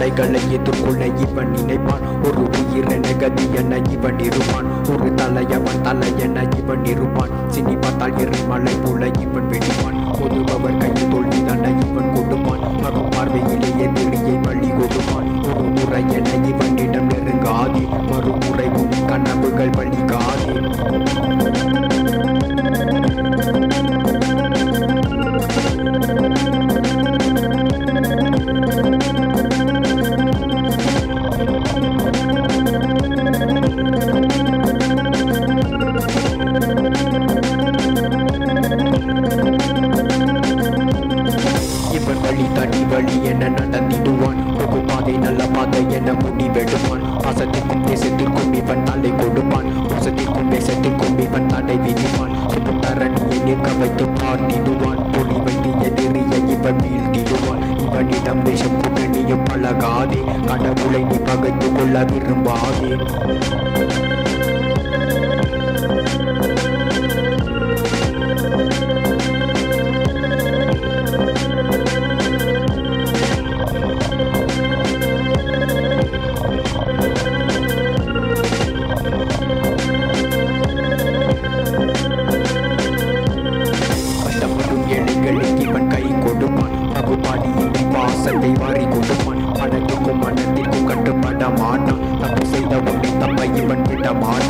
தடைகளை எதிர்கொள்ள இவன் நினைப்பான் ஒரு உயிர் என கதி என இவன் இருப்பான் ஒரு தலையவன் தலை என இவன் இருப்பான் சினி பார்த்தால் எரிமலை போல இவன் வெடிப்பான் பொதுபவர் கையில் தோல்வி தண்டை இவன் கொடுப்பான் மறும் பார்வையிலே எதிரியை பள்ளி கொடுப்பான் ஒரு முறை என இவனிடம் நெருங்காதே மறுமுறை உன் கனவுகள் வழிகாதே இவன் வழி தனி வழி என நடத்திடுவான் ஒரு பாதை நல்ல பாதை என முடிவெடுப்பான் பாசத்திற்கும் தேசத்திற்கும் இவன் தலை கொடுப்பான் பாசத்திற்கும் தேசத்திற்கும் இவன் தடை விதிப்பான் சுற்றும் தரணியை நிற்க வைத்து பார்த்திடுவான் பொறி வைத்து எதிரியை இவன் வீழ்த்திடுவான் இவனிடம் தேசம் கூட்டணியும் பழகாதே கடவுளை நீ பகைத்து கொள்ள விரும்பாதே கஷ்டப்படும் ஏழைகளுக்கு இவன் கை கொடுப்பான் பகுபாடியின்றி பாசத்தை வாரி கொடுப்பான் பணத்துக்கும் மனத்திற்கும் கட்டுப்பட மாட்டான் தப்பு செய்த உன்னை தப்பை இவன் விட மாட்டான்